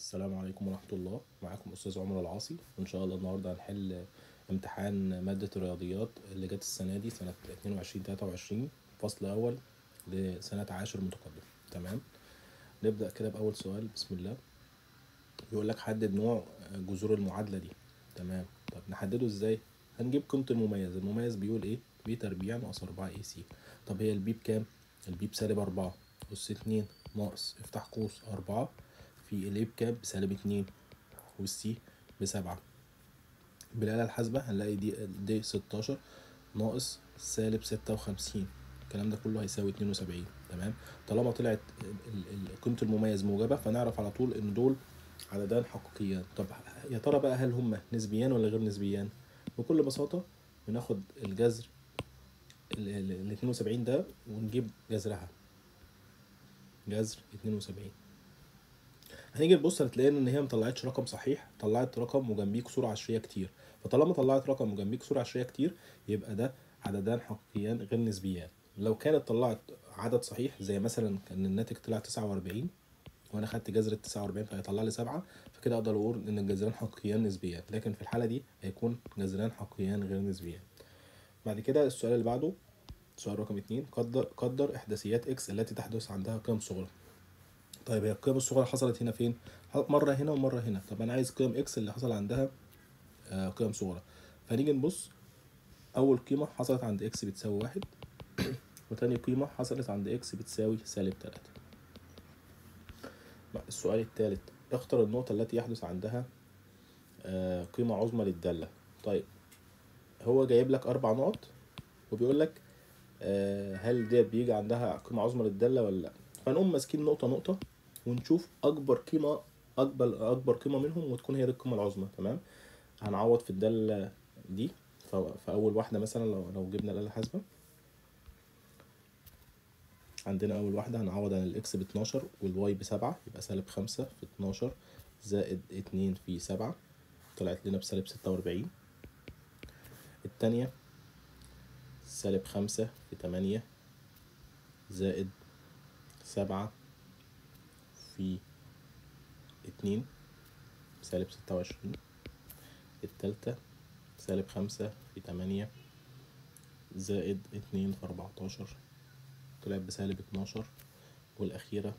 السلام عليكم ورحمة الله معاكم أستاذ عمر العاصي وإن شاء الله النهاردة هنحل امتحان مادة الرياضيات اللي جت السنة دي سنة 22 23 فصل أول لسنة عاشر متقدم تمام نبدأ كده بأول سؤال بسم الله بيقول لك حدد نوع جذور المعادلة دي تمام طب نحدده ازاي هنجيب قيمة المميز المميز بيقول ايه بي تربيع ناقص أربعة اي سي طب هي البي بكام البي بسالب أربعة أس اتنين ناقص افتح قوس أربعة في الايه بكام بسالب اتنين والسي بسبعة بالآلة الحاسبة هنلاقي دي دي ستاشر ناقص سالب ستة وخمسين الكلام ده كله هيساوي اتنين وسبعين تمام طالما طلعت ال- ال- قيمة المميز موجبة فنعرف على طول ان دول عددان حقيقيان طب يا ترى بقى هل هما نسبيان ولا غير نسبيان بكل بساطة بناخد الجذر ال ال- ال 72 ده ونجيب جذرها جذر 72 هنيجي نبص هتلاقي ان هي مطلعتش رقم صحيح طلعت رقم وجنبيه كسور عشريه كتير فطالما طلعت رقم وجنبيه كسور عشريه كتير يبقى ده عددان حقيقيان غير نسبيان لو كانت طلعت عدد صحيح زي مثلا كان الناتج طلع 49 وانا خدت جذر ال 49 فهيطلع لي 7 فكده اقدر اقول ان الجذران حقيقيان نسبيان لكن في الحاله دي هيكون جذران حقيقيان غير نسبيان بعد كده السؤال اللي بعده سؤال رقم اتنين قدر قدر احداثيات اكس التي تحدث عندها قيم صغرى طيب هي القيم الصغرى حصلت هنا فين مره هنا ومره هنا طب انا عايز قيم اكس اللي حصل عندها آه قيم صغرى فنيجي نبص اول قيمه حصلت عند اكس بتساوي واحد وتاني قيمه حصلت عند اكس بتساوي سالب تلاتة السؤال الثالث اختر النقطة التي يحدث عندها آه قيمة عظمى للدالة طيب هو جايب لك أربع نقط وبيقول لك آه هل ديت بيجي عندها قيمة عظمى للدالة ولا لأ فنقوم ماسكين نقطة نقطة ونشوف أكبر قيمة أكبر أكبر قيمة منهم وتكون هي دي القيمة العظمى تمام هنعوض في الدالة دي فأول واحدة مثلا لو لو جبنا الآلة الحاسبة عندنا أول واحدة هنعوض عن الإكس باتناشر والواي بسبعة يبقى سالب خمسة في اتناشر زائد اتنين في سبعة طلعت لنا بسالب ستة وأربعين التانية سالب خمسة في تمانية زائد سبعة في اتنين سالب ستة وعشرين التالتة سالب خمسة في تمانية زائد اتنين في أربعتاشر طلعت بسالب اتناشر والأخيرة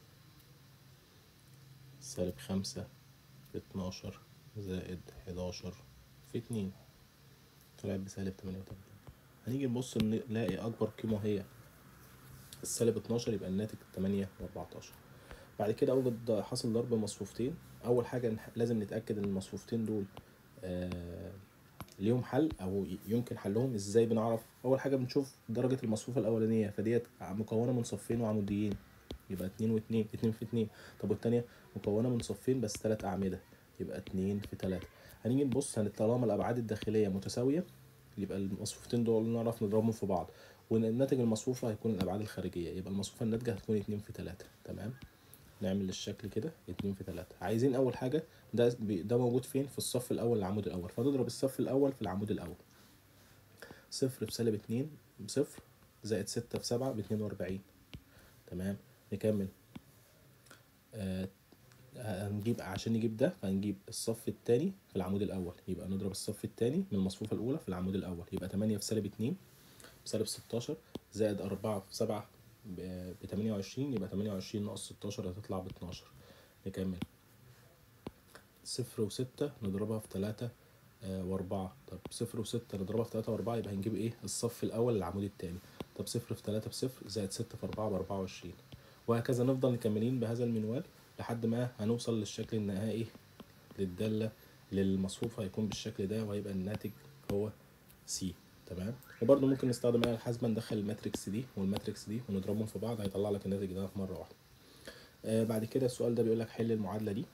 سالب خمسة في اتناشر زائد حداشر في اتنين طلعت بسالب تمانية وتمانين هنيجي نبص نلاقي أكبر قيمة هي السالب اتناشر يبقى الناتج تمانية وأربعتاشر بعد كده أوجد حاصل ضرب مصفوفتين أول حاجة لازم نتأكد إن المصفوفتين دول آه ليهم حل او يمكن حلهم ازاي بنعرف اول حاجه بنشوف درجه المصفوفه الاولانيه فديت مكونه من صفين وعموديين يبقى اتنين واتنين اتنين في اتنين طب والتانية مكونه من صفين بس تلات اعمده يبقى اتنين في تلاتة هنيجي نبص هن طالما الابعاد الداخليه متساويه يبقى المصفوفتين دول نعرف نضربهم في بعض والناتج المصفوفه هيكون الابعاد الخارجيه يبقى المصفوفه الناتجه هتكون اتنين في تلاتة تمام نعمل الشكل كده اتنين في تلاتة عايزين اول حاجة ده ده موجود فين في الصف الاول العمود الاول فنضرب الصف الاول في العمود الاول صفر في سالب اتنين بصفر زائد ستة في سبعة باتنين واربعين تمام نكمل آه هنجيب عشان نجيب ده فهنجيب الصف التاني في العمود الاول يبقى نضرب الصف التاني من المصفوفة الاولى في العمود الاول يبقى تمانية في سالب اتنين بسالب ستاشر زائد أربعة في سبعة ب 28 يبقى 28 ناقص 16 هتطلع ب 12 نكمل صفر وستة نضربها في تلاتة آه وأربعة طب صفر وستة نضربها في تلاتة وأربعة يبقى هنجيب إيه الصف الأول العمود التاني طب صفر في تلاتة بصفر زائد ستة في أربعة بأربعة وعشرين وهكذا نفضل مكملين بهذا المنوال لحد ما هنوصل للشكل النهائي للدالة للمصفوفة هيكون بالشكل ده وهيبقى الناتج هو سي تمام وبرده ممكن نستخدم آلة الحاسبة ندخل الماتريكس دي والماتريكس دي ونضربهم في بعض هيطلع لك الناتج ده في مرة واحدة آه بعد كده السؤال ده بيقول لك حل المعادلة دي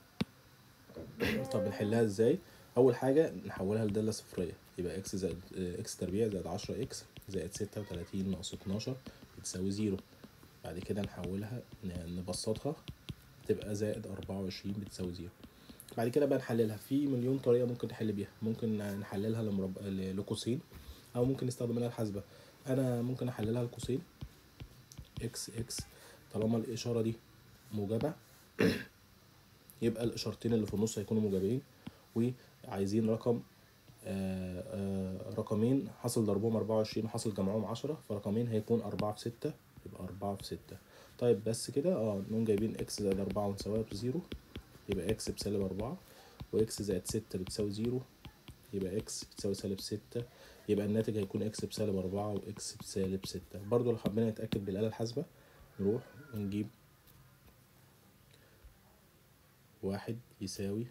طب نحلها ازاي اول حاجة نحولها لدالة صفرية يبقى اكس زائد اكس تربيع زائد عشرة اكس زائد ستة وتلاتين ناقص اتناشر بتساوي زيرو بعد كده نحولها نبسطها تبقى زائد أربعة وعشرين بتساوي زيرو بعد كده بقى نحللها في مليون طريقة ممكن نحل بيها ممكن نحللها لمرب... لقوسين او ممكن نستخدم آلة الحاسبة انا ممكن احللها لقوسين اكس اكس طالما الاشارة دي موجبة يبقى الاشارتين اللي في النص هيكونوا موجبين وعايزين رقم آه، آه، رقمين حاصل ضربهم 24 وحاصل جمعهم 10 فرقمين هيكون 4 في 6 يبقى 4 في 6 طيب بس كده اه نقوم جايبين اكس زائد 4 ونساويها بزيرو يبقى اكس بسالب 4 واكس زائد 6 بتساوي زيرو يبقى اكس بتساوي سالب 6 يبقى الناتج هيكون اكس بسالب 4 واكس بسالب 6 برضو لو حبينا نتأكد بالآلة الحاسبة نروح ونجيب واحد يساوي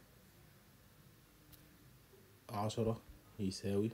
عشرة يساوي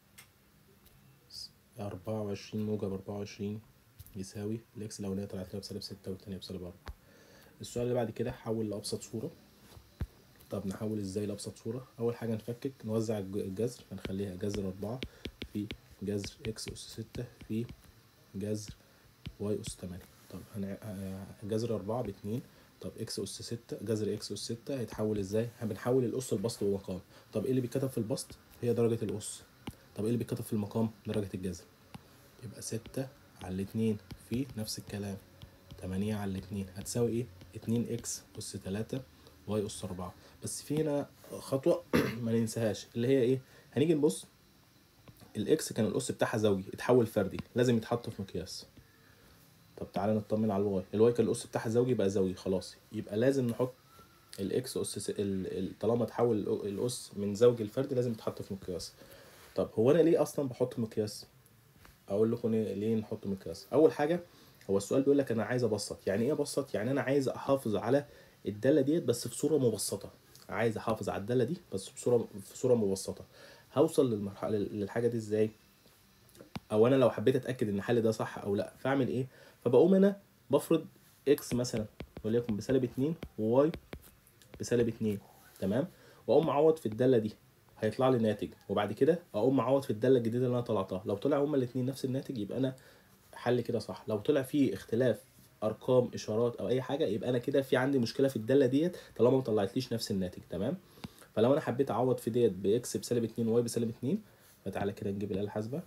أربعة وعشرين موجب أربعة وعشرين يساوي الإكس الأولانية طلعت لنا بسالب ستة والتانية بسالب أربعة السؤال اللي بعد كده حول لأبسط صورة طب نحول ازاي لأبسط صورة أول حاجة نفكك نوزع الج- الجذر فنخليها جذر أربعة في جذر إكس أس ستة في جذر واي أس تمانية طب هنع... آه، جذر أربعة باتنين طب إكس أس ستة جذر إكس أس ستة هيتحول ازاي؟ بنحول الأس لبسط ومقام طب ايه اللي بيتكتب في البسط؟ هي درجة الأس طب ايه اللي بيتكتب في المقام؟ درجة الجذر يبقى ستة على الاتنين في نفس الكلام تمانية على الاتنين هتساوي ايه؟ اتنين اكس أس تلاتة واي أس أربعة بس في هنا خطوة ما ننساهاش اللي هي ايه؟ هنيجي نبص الاكس كان الأس بتاعها زوجي اتحول فردي لازم يتحط في مقياس طب تعالى نطمن على الواي الواي كان الأس بتاعها زوجي بقى زوجي خلاص يبقى لازم نحط الاكس اس س- ال- ال- طالما تحول الأ- الاس من زوجي لفردي لازم يتحط في مقياس طب هو انا ليه اصلا بحط مقياس اقول لكم ليه ليه نحط مقياس اول حاجه هو السؤال بيقول لك انا عايز ابسط يعني ايه ابسط يعني انا عايز احافظ على الداله ديت بس في صوره مبسطه عايز احافظ على الداله دي بس بصوره في صوره مبسطه هوصل للمرحله للحاجه دي ازاي او انا لو حبيت اتاكد ان الحل ده صح او لا فاعمل ايه فبقوم انا بفرض اكس مثلا وليكن بسالب 2 وواي بسالب 2 تمام واقوم معوض في الداله دي هيطلع لي ناتج وبعد كده اقوم معوض في الداله الجديده اللي انا طلعتها لو طلع هما الاثنين نفس الناتج يبقى انا حل كده صح لو طلع فيه اختلاف ارقام اشارات او اي حاجه يبقى انا كده في عندي مشكله في الداله ديت طالما ما طلعتليش نفس الناتج تمام فلو انا حبيت اعوض في ديت باكس بسالب 2 وواي بسالب 2 فتعالى كده نجيب الاله الحاسبه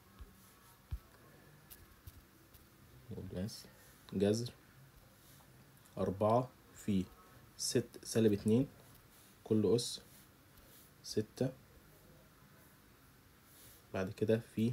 بس جذر أربعة في ست سالب اتنين كل أس ستة بعد كده في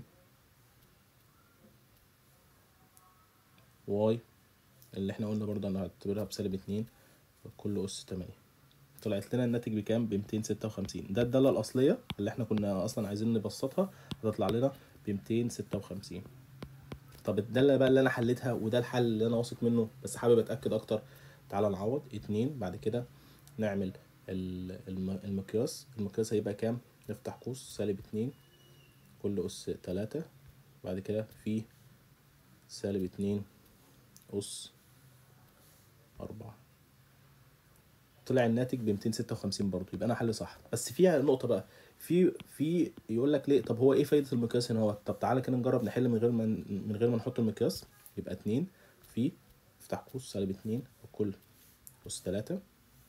واي اللي احنا قلنا برضه انا هعتبرها بسالب اتنين كل أس تمانية طلعت لنا الناتج بكام بميتين ستة وخمسين ده الدالة الأصلية اللي احنا كنا أصلا عايزين نبسطها هتطلع لنا بميتين ستة وخمسين طب الدالة بقى اللي أنا حليتها وده الحل اللي أنا واثق منه بس حابب أتأكد أكتر تعالى نعوض اتنين بعد كده نعمل ال- الم- المقياس المقياس هيبقى كام نفتح قوس سالب اتنين كل أس تلاتة بعد كده في سالب اتنين أس أربعة طلع الناتج ب 256 برضه يبقى انا حل صح بس فيها نقطه بقى في في يقول لك ليه طب هو ايه فايده المقياس هنا هو طب تعالى كده نجرب نحل من غير ما من غير ما نحط المقياس يبقى 2 في افتح قوس سالب 2 وكل أس 3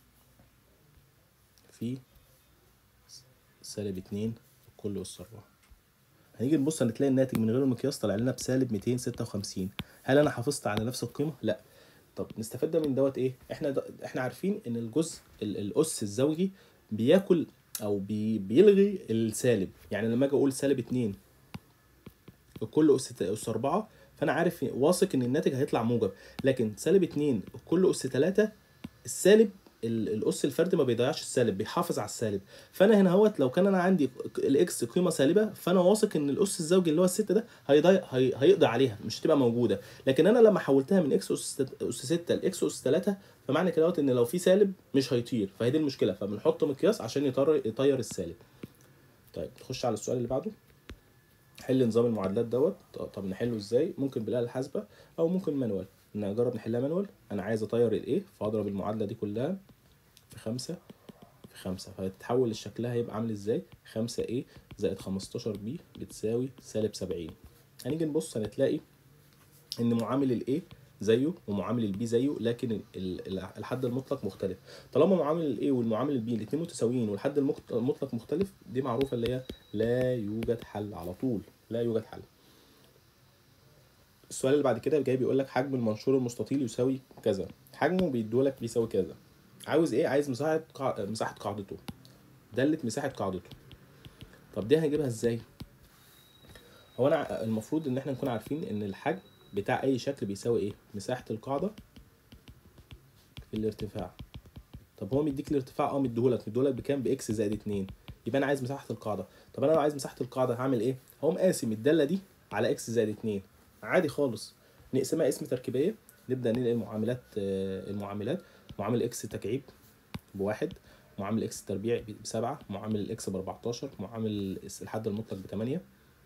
في سالب 2 وكل أس 4 هنيجي نبص هنتلاقي الناتج من غير المقياس طلع لنا بسالب 256 هل انا حافظت على نفس القيمه لا طب نستفاد ده من دوت ايه احنا ده احنا عارفين ان الجزء ال- الاس الزوجي بياكل او بي بيلغي السالب يعني لما اجي اقول سالب 2 كل اس ت- اس 4 فانا عارف واثق ان الناتج هيطلع موجب لكن سالب 2 كل اس 3 السالب ال- الاس الفردي ما بيضيعش السالب بيحافظ على السالب فانا هنا اهوت لو كان انا عندي ك- الاكس قيمه سالبه فانا واثق ان الاس الزوجي اللي هو الستة ده هيضيع هي... هيقضي عليها مش هتبقى موجوده لكن انا لما حولتها من اكس اس ست- اس 6 لاكس اس 3 فمعنى كده دوت ان لو في سالب مش هيطير فهي دي المشكله فبنحط مقياس عشان يطير يطير السالب طيب نخش على السؤال اللي بعده حل نظام المعادلات دوت طب نحله ازاي ممكن بالاله الحاسبه او ممكن مانوال نجرب نحلها مانوال انا عايز اطير الايه فاضرب المعادله دي كلها في خمسة في خمسة فهتتحول لشكلها هيبقى عامل ازاي خمسة ايه زائد خمستاشر بي بتساوي سالب سبعين هنيجي نبص هنتلاقي ان معامل الايه زيه ومعامل البي زيه لكن ال- ال- الحد المطلق مختلف طالما معامل الايه والمعامل البي الاثنين متساويين والحد المكت- المطلق مختلف دي معروفه اللي هي لا يوجد حل على طول لا يوجد حل السؤال اللي بعد كده جاي بيقول لك حجم المنشور المستطيل يساوي كذا حجمه بيدولك بيساوي كذا عاوز ايه عايز مساحه قاع... مساحه قاعدته داله مساحه قاعدته طب دي هنجيبها ازاي هو انا المفروض ان احنا نكون عارفين ان الحجم بتاع اي شكل بيساوي ايه مساحه القاعده في الارتفاع طب هو مديك الارتفاع اه مديهولك مديهولك بكام باكس زائد 2 يبقى انا عايز مساحه القاعده طب انا لو عايز مساحه القاعده هعمل ايه هقوم قاسم الداله دي على اكس زائد 2 عادي خالص نقسمها اسم تركيبيه نبدا ننقل معاملات آه، المعاملات معامل اكس تكعيب بواحد معامل اكس تربيع بسبعة معامل الاكس ب 14 معامل الحد المطلق ب 8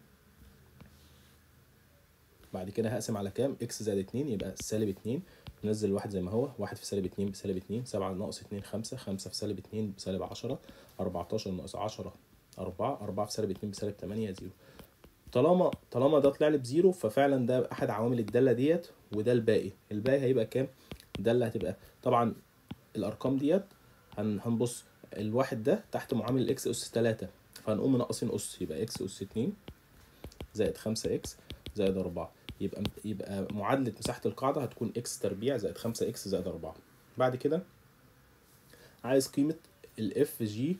بعد كده هقسم على كام اكس زائد 2 يبقى سالب 2 ننزل الواحد زي ما هو واحد في سالب 2 بسالب 2 7 ناقص 2 5 5 في سالب 2 بسالب 10 14 ناقص 10 4 4 في سالب 2 بسالب 8 0 طالما طالما ده طلع لي بزيرو ففعلا ده احد عوامل الداله ديت وده الباقي الباقي هيبقى كام الداله هتبقى طبعا الارقام ديت هن هنبص الواحد ده تحت معامل الاكس اس 3 فهنقوم منقصين اس يبقى اكس اس 2 زائد 5 اكس زائد 4 يبقى يبقى معادله مساحه القاعده هتكون اكس تربيع زائد 5 اكس زائد 4 بعد كده عايز قيمه الاف جي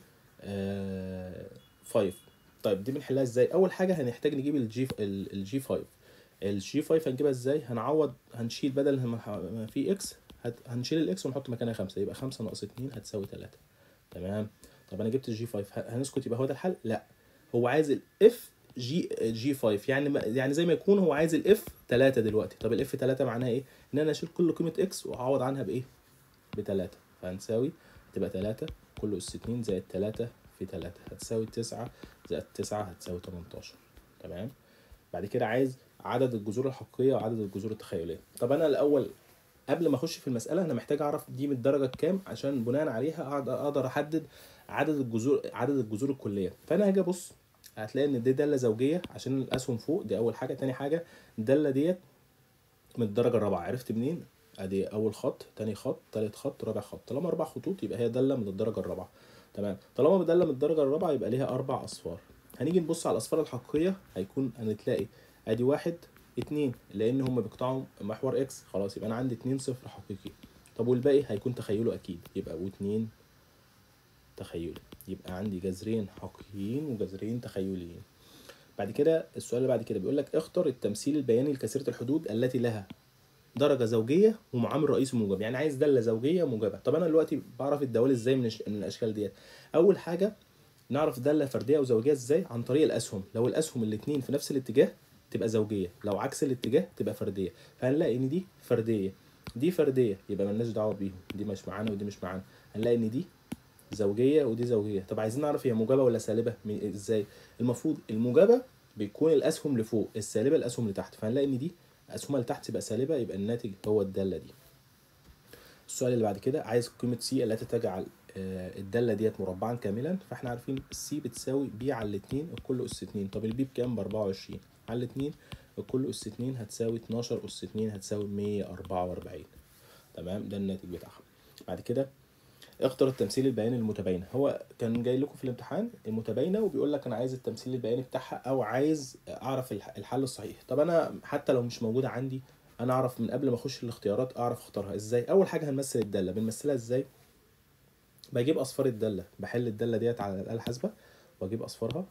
5 طيب دي بنحلها ازاي اول حاجه هنحتاج نجيب الجي الجي 5 الجي 5 هنجيبها ازاي هنعوض هنشيل بدل ما ما في اكس هت... هنشيل الاكس ونحط مكانها 5 يبقى 5 ناقص 2 هتساوي 3 تمام طب انا جبت الجي 5 ه- هنسكت يبقى هو ده الحل لا هو عايز الاف جي جي 5 يعني ما- يعني زي ما يكون هو عايز الاف 3 دلوقتي طب الاف 3 معناها ايه ان انا اشيل كل قيمه اكس واعوض عنها بايه ب 3 فهنساوي تبقى 3 كل اس 2 زائد 3 في 3 هتساوي 9 زائد 9 هتساوي 18 تمام بعد كده عايز عدد الجذور الحقيقيه وعدد الجذور التخيليه طب انا الاول قبل ما اخش في المساله انا محتاج اعرف دي من الدرجه كام عشان بناء عليها أقعد- اقدر احدد عدد الجذور عدد الجذور الكليه فانا هاجي ابص هتلاقي ان دي داله زوجيه عشان الاسهم فوق دي اول حاجه تاني حاجه الداله ديت من الدرجه الرابعه عرفت منين ادي اول خط تاني خط تالت خط رابع خط طالما اربع خطوط يبقى هي داله من الدرجه الرابعه تمام طالما داله من الدرجه الرابعه يبقى ليها اربع اصفار هنيجي نبص على الاصفار الحقيقيه هيكون هنتلاقي ادي واحد اتنين لان هم بيقطعوا محور اكس خلاص يبقى انا عندي اتنين صفر حقيقي طب والباقي هيكون تخيله اكيد يبقى واتنين تخيلي يبقى عندي جذرين حقيقيين وجذرين تخيليين بعد كده السؤال اللي بعد كده بيقول لك اختر التمثيل البياني لكثيرة الحدود التي لها درجة زوجية ومعامل رئيسي موجب يعني عايز دالة زوجية موجبة طب انا دلوقتي بعرف الدوال ازاي من, الش- من الاشكال ديت اول حاجة نعرف دالة فردية وزوجية ازاي عن طريق الاسهم لو الاسهم الاتنين في نفس الاتجاه تبقى زوجية لو عكس الاتجاه تبقى فردية فهنلاقي ان دي فردية دي فردية يبقى ملناش دعوة بيهم دي مش معانا ودي مش معانا هنلاقي ان دي زوجيه ودي زوجيه طب عايزين نعرف هي موجبه ولا سالبه من- ازاي المفروض الموجبه بيكون الاسهم لفوق السالبه الاسهم لتحت فهنلاقي ان دي اسهمها لتحت تبقى سالبه يبقى الناتج هو الداله دي السؤال اللي بعد كده عايز قيمه سي التي تجعل آه، الداله ديت مربعا كاملا فاحنا عارفين السي بتساوي بي على الاثنين الكل اس 2 طب البي بكام ب 24 على الاثنين الكل اس 2 هتساوي 12 اس 2 هتساوي 144 تمام ده الناتج بتاعها بعد كده اختر التمثيل البياني المتباينه هو كان جاي لكم في الامتحان المتباينه وبيقول لك انا عايز التمثيل البياني بتاعها او عايز اعرف الح- الحل الصحيح طب انا حتى لو مش موجوده عندي انا اعرف من قبل ما اخش الاختيارات اعرف اختارها ازاي اول حاجه هنمثل الداله بنمثلها ازاي بجيب اصفار الداله بحل الداله ديت على الاله الحاسبه واجيب اصفارها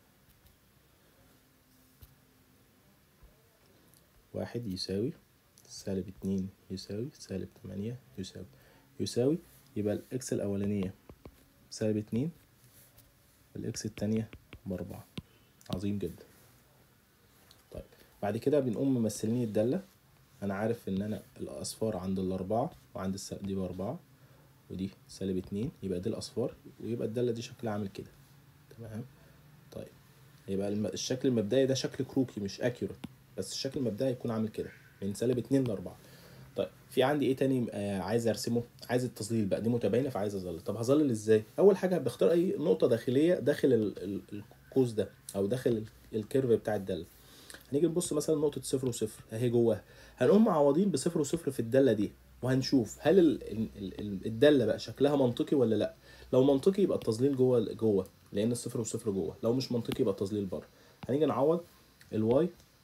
واحد يساوي سالب اتنين يساوي سالب تمانية يساوي يساوي يبقى الاكس الاولانيه سالب اتنين والاكس التانية باربعة عظيم جدا طيب بعد كده بنقوم ممثلين الدالة انا عارف ان انا الاصفار عند الاربعة وعند الس... دي باربعة ودي سالب اتنين يبقى دي الاصفار ويبقى الدالة دي شكلها عامل كده تمام طيب يبقى الم... الشكل المبدئي ده شكل كروكي مش اكيوريت بس الشكل المبدئي يكون عامل كده من سالب اتنين لاربعة طيب في عندي ايه تاني آه عايز ارسمه عايز التظليل بقى دي متباينه فعايز اظلل طب هظلل ازاي اول حاجه بختار اي نقطه داخليه داخل ال- ال- القوس ده او داخل ال- الكيرف بتاع الداله هنيجي نبص مثلا نقطه صفر وصفر اهي جواها هنقوم معوضين بصفر وصفر في الداله دي وهنشوف هل ال- ال- ال- الداله بقى شكلها منطقي ولا لا لو منطقي يبقى التظليل جوه جوه لان الصفر وصفر جوه لو مش منطقي يبقى التظليل بره هنيجي نعوض الواي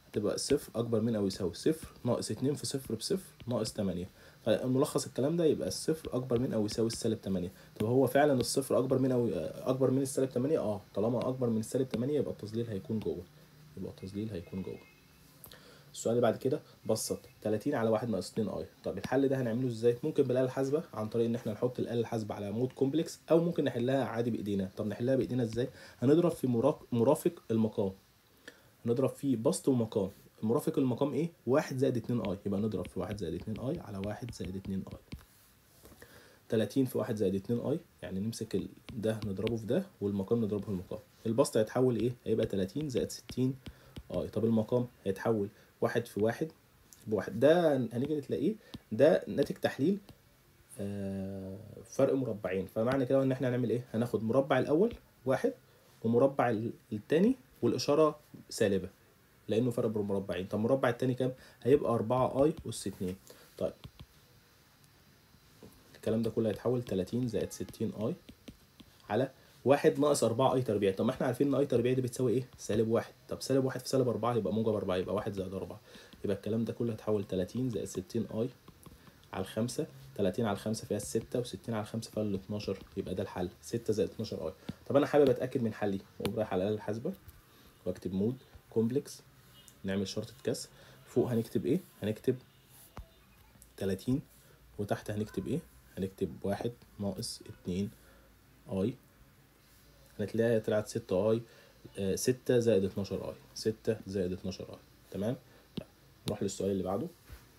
هتبقى صفر اكبر من او يساوي صفر ناقص اتنين في صفر بصفر ناقص تمانية فملخص الكلام ده يبقى الصفر اكبر من او يساوي السالب تمانية طب هو فعلا الصفر اكبر من او اكبر من السالب تمانية اه طالما اكبر من السالب تمانية يبقى التظليل هيكون جوه يبقى التظليل هيكون جوه السؤال اللي بعد كده بسط 30 على 1 ناقص 2 اي طب الحل ده هنعمله ازاي ممكن بالاله الحاسبه عن طريق ان احنا نحط الاله الحاسبه على مود كومبلكس او ممكن نحلها عادي بايدينا طب نحلها بايدينا ازاي هنضرب في مراك- مرافق المقام هنضرب فيه بسط ومقام مرافق المقام ايه 1 زائد 2 اي يبقى نضرب في 1 زائد 2 اي على 1 زائد 2 اي 30 في 1 زائد 2 اي يعني نمسك ال... ده نضربه في ده والمقام نضربه في المقام البسط هيتحول ايه هيبقى 30 زائد 60 اي طب المقام هيتحول واحد في واحد بواحد ده هنيجي تلاقيه ده ناتج تحليل آه، فرق مربعين فمعنى كده ان احنا هنعمل ايه هناخد مربع الاول واحد ومربع ال- التاني والاشاره سالبه لانه فرق بين مربعين طب مربع التاني كام هيبقى 4 اي اس 2 طيب الكلام ده كله هيتحول 30 زائد 60 اي على واحد ناقص 4 اي تربيع طب ما احنا عارفين ان اي تربيع دي بتساوي ايه سالب واحد طب سالب واحد في سالب 4 يبقى موجب 4 يبقى واحد زائد 4 يبقى الكلام ده كله هيتحول 30 زائد 60 اي على الخمسة 30 على الخمسة فيها الستة و60 على الخمسة فيها ال 12 يبقى ده الحل 6 زائد 12 اي طب انا حابب اتاكد من حلي واقوم رايح على الاله الحاسبه واكتب مود كومبلكس نعمل شرطة كسر فوق هنكتب ايه هنكتب 30 وتحت هنكتب ايه هنكتب واحد ناقص اتنين اي هتلاقيها طلعت ستة اي آه، ستة زائد اتناشر اي ستة زائد اتناشر اي تمام طيب، نروح للسؤال اللي بعده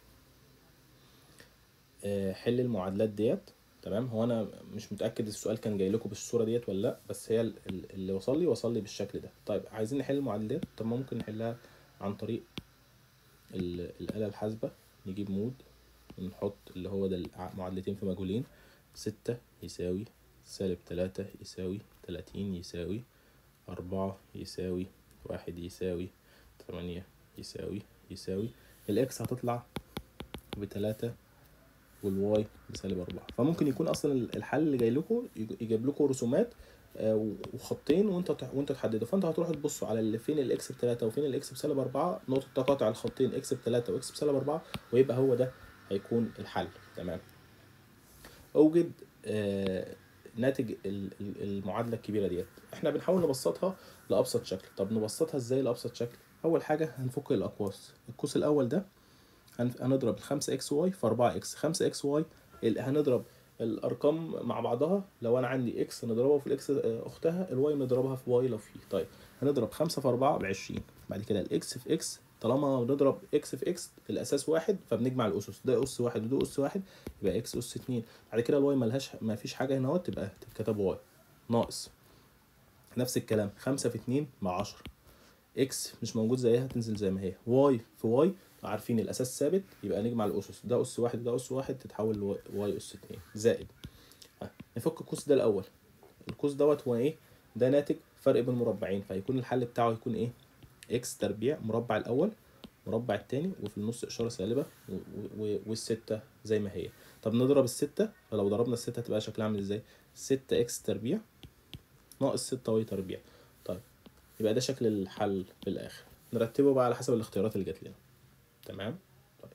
آه، حل المعادلات ديت تمام هو انا مش متاكد السؤال كان جاي لكم بالصوره ديت ولا لا بس هي ال- ال- اللي وصل لي وصل لي بالشكل ده طيب عايزين نحل المعادلات طب ما ممكن نحلها عن طريق ال- الاله الحاسبه نجيب مود ونحط اللي هو ده الع- معادلتين في مجهولين ستة يساوي سالب تلاتة يساوي تلاتين يساوي أربعة يساوي واحد يساوي تمانية يساوي يساوي الإكس هتطلع بتلاتة والواي بسالب أربعة فممكن يكون أصلا الحل اللي جاي لكم يج- يجيب لكم رسومات آه، وخطين وانت تح- وانت تحددوا فانت هتروحوا تبصوا على اللي فين الاكس بتلاتة وفين الاكس بسالب أربعة نقطة تقاطع الخطين اكس بتلاتة واكس بسالب أربعة ويبقى هو ده هيكون الحل تمام اوجد آه، ناتج ال- ال- المعادله الكبيره ديت احنا بنحاول نبسطها لابسط شكل طب نبسطها ازاي لابسط شكل اول حاجه هنفك الاقواس القوس الاول ده هن- هنضرب ال 5 اكس واي في 4 اكس 5 اكس واي هنضرب الارقام مع بعضها لو انا عندي اكس نضربها في الاكس آه، اختها الواي نضربها في واي لو في طيب هنضرب 5 في 4 ب 20 بعد كده الاكس في اكس طالما بنضرب اكس في اكس الاساس واحد فبنجمع الاسس ده اس واحد وده اس واحد يبقى اكس اس 2 بعد كده الواي ملهاش ما فيش حاجه هنا اهوت تبقى تتكتب واي ناقص نفس الكلام 5 في 2 مع 10 اكس مش موجود زيها تنزل زي ما هي واي في واي عارفين الاساس ثابت يبقى نجمع الاسس ده اس واحد وده اس واحد تتحول لواي واي اس 2 زائد ها، نفك القوس ده الاول القوس دوت هو ايه ده ناتج فرق بين مربعين فهيكون الحل بتاعه يكون ايه اكس تربيع مربع الاول مربع التاني وفي النص اشاره سالبه و- و- و- والستة زي ما هي طب نضرب الستة فلو ضربنا الستة هتبقى شكلها عامل ازاي ستة اكس تربيع ناقص ستة واي تربيع طيب يبقى ده شكل الحل في الاخر نرتبه بقى على حسب الاختيارات اللي جات لنا تمام طيب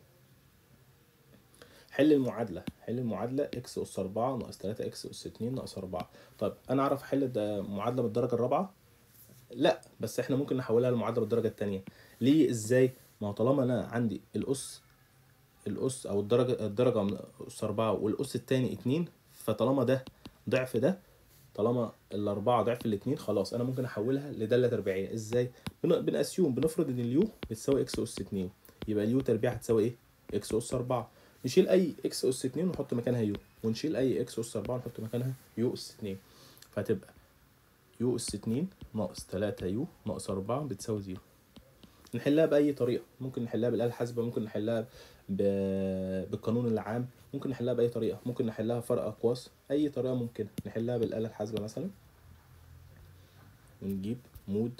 حل المعادلة حل المعادلة اكس اس 4 ناقص 3 اكس اس 2 ناقص 4 طيب انا اعرف احل ده معادلة بالدرجة الرابعة لا بس احنا ممكن نحولها لمعادلة بالدرجة التانية ليه ازاي ما هو طالما انا عندي الاس الاس او الدرجة الدرجة من اس 4 والاس التاني 2 فطالما ده ضعف ده طالما الأربعة ضعف الاتنين خلاص أنا ممكن أحولها لدالة تربيعية إزاي؟ بن- بنأسيوم بنفرض إن اليو بتساوي إكس أس اتنين يبقى اليو تربيع هتساوي إيه؟ إكس أس أربعة نشيل أي إكس أس اتنين ونحط مكانها يو ونشيل أي إكس أس أربعة ونحط مكانها يو أس اتنين فهتبقى يو أس اتنين ناقص تلاتة يو ناقص أربعة بتساوي زيرو نحلها بأي طريقة ممكن نحلها بالآلة الحاسبة ممكن نحلها ب... بالقانون العام ممكن نحلها بأي طريقة ممكن نحلها فرق أقواس أي طريقة ممكنة نحلها بالآلة الحاسبة مثلا ونجيب مود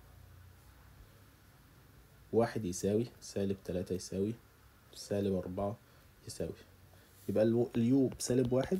واحد يساوي سالب تلاتة يساوي سالب أربعة يساوي يبقى الو- اليو بسالب واحد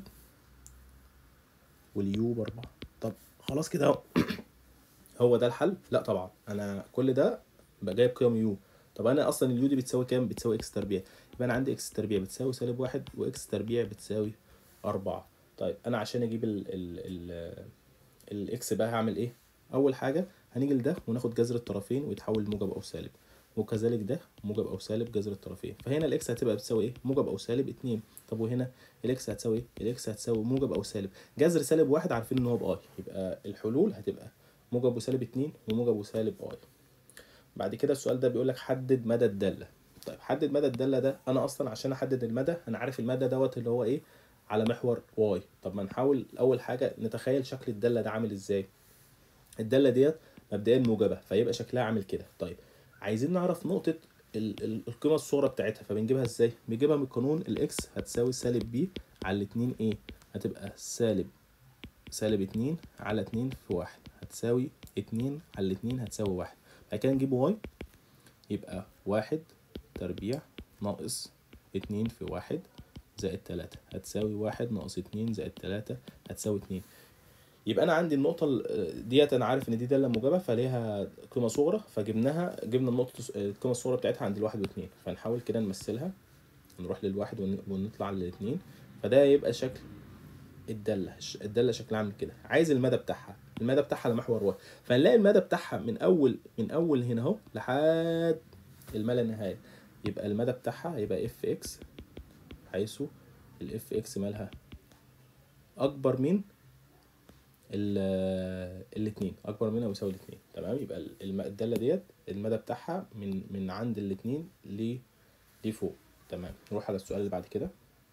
واليو بأربعة طب خلاص كده أهو. هو ده الحل لا طبعا انا كل ده بقى جايب قيم يو طب انا اصلا اليو دي بتساوي كام بتساوي اكس تربيع يبقى انا عندي اكس تربيع بتساوي سالب واحد واكس تربيع بتساوي أربعة طيب انا عشان اجيب ال ال ال الاكس بقى هعمل ايه اول حاجه هنيجي لده وناخد جذر الطرفين ويتحول لموجب او سالب وكذلك ده موجب او سالب جذر الطرفين فهنا الاكس هتبقى بتساوي ايه موجب او سالب اتنين طب وهنا الاكس هتساوي ايه الاكس هتساوي موجب او سالب جذر سالب واحد عارفين ان هو باي يبقى الحلول هتبقى موجب وسالب اتنين وموجب وسالب اي بعد كده السؤال ده بيقول لك حدد مدى الداله طيب حدد مدى الداله ده انا اصلا عشان احدد المدى انا عارف المدى دوت اللي هو ايه على محور واي طب ما نحاول اول حاجه نتخيل شكل الداله ده عامل ازاي الداله ديت مبدئيا موجبه فيبقى شكلها عامل كده طيب عايزين نعرف نقطه ال- ال- القيمه الصغرى بتاعتها فبنجيبها ازاي بنجيبها من قانون الاكس هتساوي سالب بي على الاتنين ايه هتبقى سالب سالب اتنين على اتنين في واحد هتساوي اتنين على الاتنين هتساوي واحد بعد كده نجيب واي يبقى واحد تربيع ناقص اتنين في واحد زائد تلاتة هتساوي واحد ناقص اتنين زائد تلاتة هتساوي اتنين يبقى انا عندي النقطة ال- ديت انا عارف ان دي دالة موجبة فليها قيمة صغرى فجبناها جبنا النقطة الص- القيمة الصغرى بتاعتها عند الواحد واتنين فنحاول كده نمثلها نروح للواحد ون- ونطلع للاتنين فده يبقى شكل الدالة ش- الدالة شكلها عامل كده عايز المدى بتاعها المدى بتاعها لمحور واحد فنلاقي المدى بتاعها من اول من اول هنا اهو لحد الما لا نهاية يبقى المدى بتاعها هيبقى اف اكس حيث الاف اكس مالها اكبر من ال- الاتنين اكبر منها ويساوي الاتنين تمام يبقى ال- الم- الداله ديت المدى بتاعها من من عند الاتنين ل لفوق تمام نروح على السؤال اللي بعد كده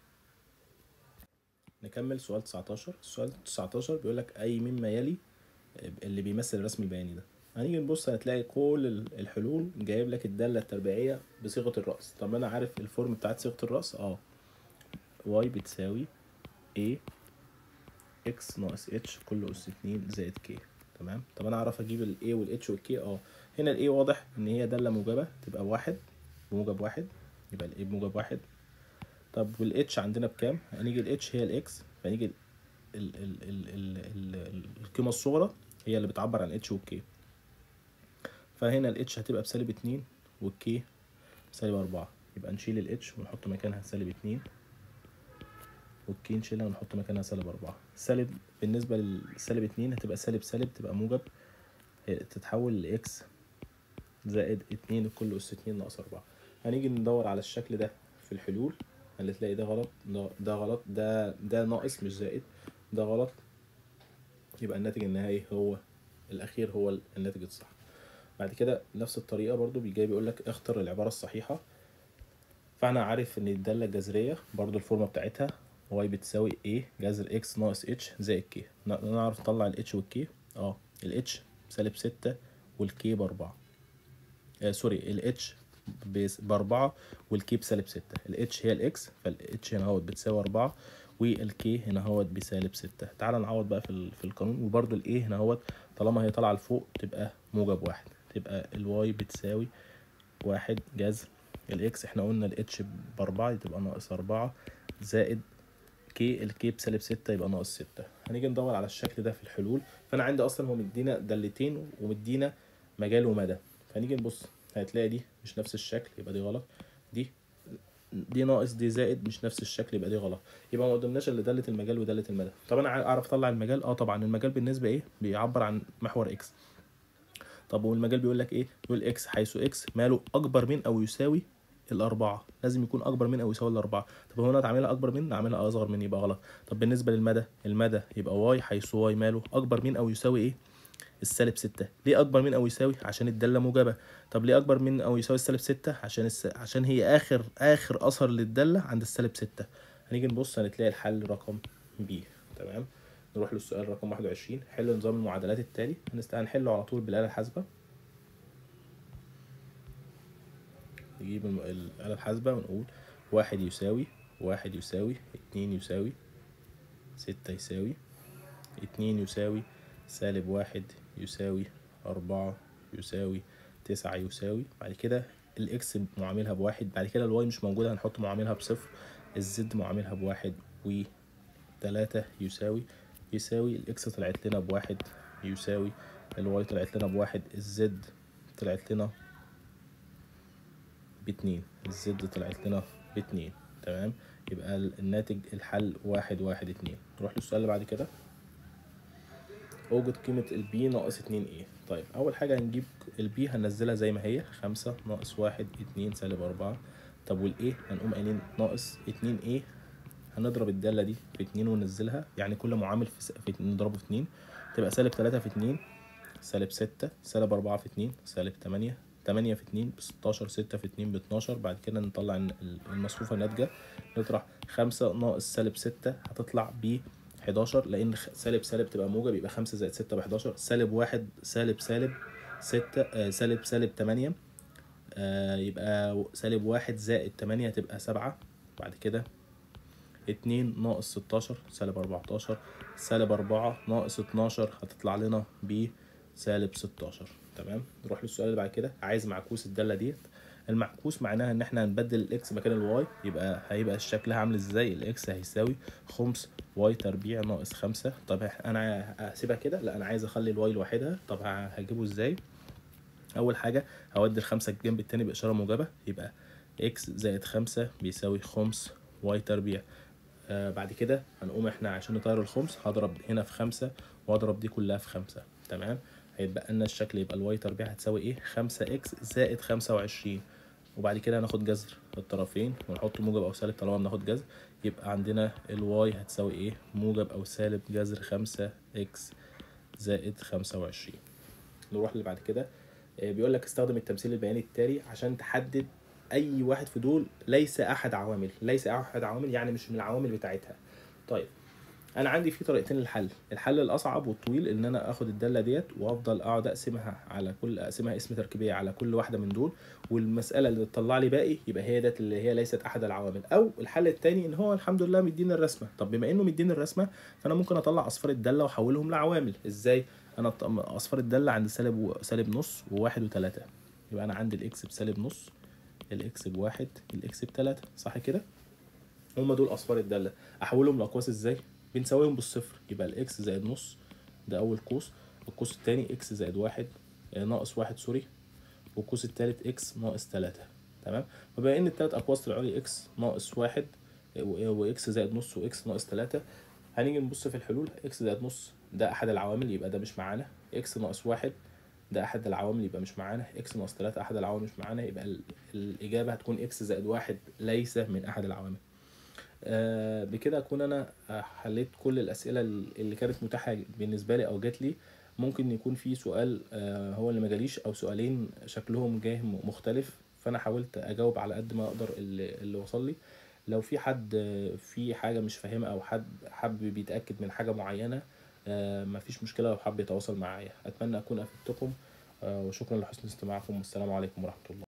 نكمل سؤال 19 السؤال 19 بيقول لك اي مما يلي اللي بيمثل الرسم البياني ده هنيجي نبص هتلاقي كل ال- الحلول جايب لك الداله التربيعيه بصيغه الراس طب انا عارف الفورم بتاعت صيغه الراس اه y بتساوي a x ناقص h كل أس اتنين زائد k تمام طب أنا أعرف أجيب ال a وال h وال k اه هنا ال a واضح إن هي دالة موجبة تبقى واحد بموجب واحد يبقى ال a بموجب واحد طب وال h عندنا بكام؟ هنيجي ال h هي ال x فنيجي ال ال ال ال ال ال ال القيمة الصغرى هي اللي بتعبر عن h وال k فهنا ال h هتبقى بسالب اتنين وال k بسالب أربعة يبقى نشيل ال h ونحط مكانها سالب اتنين والكي نشيلها ونحط مكانها سالب أربعة سالب بالنسبة للسالب اتنين هتبقى سالب سالب تبقى موجب اه، تتحول لإكس زائد اتنين كل أس اتنين ناقص أربعة هنيجي ندور على الشكل ده في الحلول هتلاقي ده غلط ده, ده غلط ده ده ناقص مش زائد ده غلط يبقى الناتج النهائي هو الأخير هو الناتج الصح بعد كده نفس الطريقة برضو بيجي بيقول لك اختر العبارة الصحيحة فانا عارف ان الداله الجذريه برضو الفورمه بتاعتها y بتساوي a جذر x ناقص h زائد k ن- نعرف نطلع ال h وال k اه ال h سالب ستة وال k بأربعة آه سوري ال h بس- بأربعة وال k بسالب ستة ال h هي ال x فال h هنا اهوت بتساوي أربعة وال k هنا اهوت بسالب ستة تعال نعوض بقى في ال- في القانون وبرضو ال a هنا اهوت طالما هي طالعة لفوق تبقى موجب واحد تبقى ال y بتساوي واحد جذر الاكس احنا قلنا الاتش باربعة تبقى ناقص أربعة زائد كي الكي بسالب ستة يبقى ناقص ستة هنيجي ندور على الشكل ده في الحلول فأنا عندي أصلا هو مدينا دالتين ومدينا مجال ومدى فنيجي نبص هتلاقي دي مش نفس الشكل يبقى دي غلط دي دي ناقص دي زائد مش نفس الشكل يبقى دي غلط يبقى ما قدمناش الا داله المجال وداله المدى طب انا اعرف اطلع المجال اه طبعا المجال بالنسبه ايه بيعبر عن محور اكس طب والمجال بيقول لك ايه بيقول اكس حيث اكس ماله اكبر من او يساوي الأربعة لازم يكون أكبر من أو يساوي الأربعة طب هو أنا تعملها أكبر من أعملها أصغر من يبقى غلط طب بالنسبة للمدى المدى يبقى واي حيث واي ماله أكبر من أو يساوي إيه السالب ستة ليه أكبر من أو يساوي عشان الدالة موجبة طب ليه أكبر من أو يساوي السالب ستة عشان الس... عشان هي آخر آخر أثر للدالة عند السالب ستة هنيجي نبص هنتلاقي الحل رقم بي تمام نروح للسؤال رقم واحد وعشرين حل نظام المعادلات التالي هنست- هنحله على طول بالآلة الحاسبة نجيب الم- الآلة الحاسبة ونقول واحد يساوي واحد يساوي اتنين يساوي ستة يساوي اتنين يساوي سالب واحد يساوي أربعة يساوي تسعة يساوي بعد كده الإكس معاملها بواحد بعد كده الواي مش موجودة هنحط معاملها بصفر الزد معاملها بواحد وتلاتة يساوي يساوي الإكس طلعت لنا بواحد يساوي الواي طلعت لنا بواحد الزد طلعت لنا باتنين الزد طلعت لنا باتنين تمام يبقى ال- الناتج الحل واحد واحد اتنين نروح للسؤال اللي بعد كده اوجد قيمة البي ناقص اتنين ايه طيب اول حاجة هنجيب البي هننزلها زي ما هي خمسة ناقص واحد اتنين سالب اربعة طب والايه هنقوم قايلين ناقص اتنين ايه هنضرب الدالة دي في اتنين وننزلها يعني كل معامل في, س... في نضربه في اتنين تبقى سالب تلاتة في اتنين سالب ستة سالب أربعة في اتنين سالب تمانية تمانية في اتنين بستاشر ستة في اتنين باتناشر بعد كده نطلع الن- المصفوفة الناتجة نطرح خمسة ناقص سالب ستة هتطلع ب 11 لأن خ- سالب سالب تبقى موجب يبقى خمسة زائد ستة ب 11 سالب واحد سالب سالب ستة آه سالب سالب تمانية آه يبقى سالب واحد زائد تمانية تبقى سبعة بعد كده اتنين ناقص ستاشر سالب أربعتاشر سالب أربعة ناقص اتناشر هتطلع لنا ب سالب ستاشر تمام نروح للسؤال اللي بعد كده عايز معكوس الدالة ديت المعكوس معناها ان احنا هنبدل الاكس مكان الواي يبقى هيبقى شكلها عامل ازاي الاكس هيساوي خمس واي تربيع ناقص خمسة طب إح- انا هسيبها كده لا انا عايز اخلي الواي لوحدها طب ه- هجيبه ازاي اول حاجه هودي الخمسه الجنب التاني باشاره موجبه يبقى اكس زائد خمسة بيساوي خمس واي تربيع آه بعد كده هنقوم احنا عشان نطير الخمس هضرب هنا في خمسة واضرب دي كلها في خمسة تمام هيتبقى لنا الشكل يبقى الواي تربيع هتساوي ايه خمسة اكس زائد خمسة وعشرين وبعد كده هناخد جذر الطرفين ونحط موجب او سالب طالما بناخد جذر يبقى عندنا الواي هتساوي ايه موجب او سالب جذر خمسة اكس زائد خمسة وعشرين نروح اللي بعد كده آه، بيقول لك استخدم التمثيل البياني التالي عشان تحدد اي واحد في دول ليس احد عوامل ليس احد عوامل يعني مش من العوامل بتاعتها طيب انا عندي في طريقتين للحل الحل الاصعب والطويل ان انا اخد الداله ديت وافضل اقعد اقسمها على كل اقسمها اسم تركيبيه على كل واحده من دول والمساله اللي تطلع لي باقي يبقى هي ديت اللي هي ليست احد العوامل او الحل الثاني ان هو الحمد لله مديني الرسمه طب بما انه مديني الرسمه فانا ممكن اطلع اصفار الداله واحولهم لعوامل ازاي انا ط- اصفار الداله عند سالب و... سالب نص وواحد وتلاتة يبقى انا عندي الاكس بسالب نص الاكس بواحد الاكس بتلاتة صح كده هما دول اصفار الداله احولهم لاقواس ازاي بنساويهم بالصفر يبقى الاكس زائد نص ده اول قوس القوس التاني اكس زائد واحد آه، ناقص واحد سوري والقوس التالت اكس ناقص تلاتة تمام وبما ان التلات اقواس طلعوا لي اكس ناقص واحد و- واكس زائد نص واكس ناقص تلاتة هنيجي نبص في الحلول اكس زائد نص ده احد العوامل يبقى ده مش معانا اكس ناقص واحد ده احد العوامل يبقى مش معانا اكس ناقص تلاتة احد العوامل مش معانا يبقى ال- الاجابه هتكون اكس زائد واحد ليس من احد العوامل آه بكده اكون انا آه، حليت كل الاسئله اللي كانت متاحه بالنسبه لي او جات لي ممكن يكون في سؤال آه هو اللي ما جاليش او سؤالين شكلهم جاه م- مختلف فانا حاولت اجاوب على قد ما اقدر اللي, اللي وصل لي لو في حد آه، في حاجه مش فاهمها او حد حابب يتاكد من حاجه معينه آه مفيش مشكله لو حب يتواصل معايا اتمنى اكون افدتكم آه وشكرا لحسن استماعكم والسلام عليكم ورحمه الله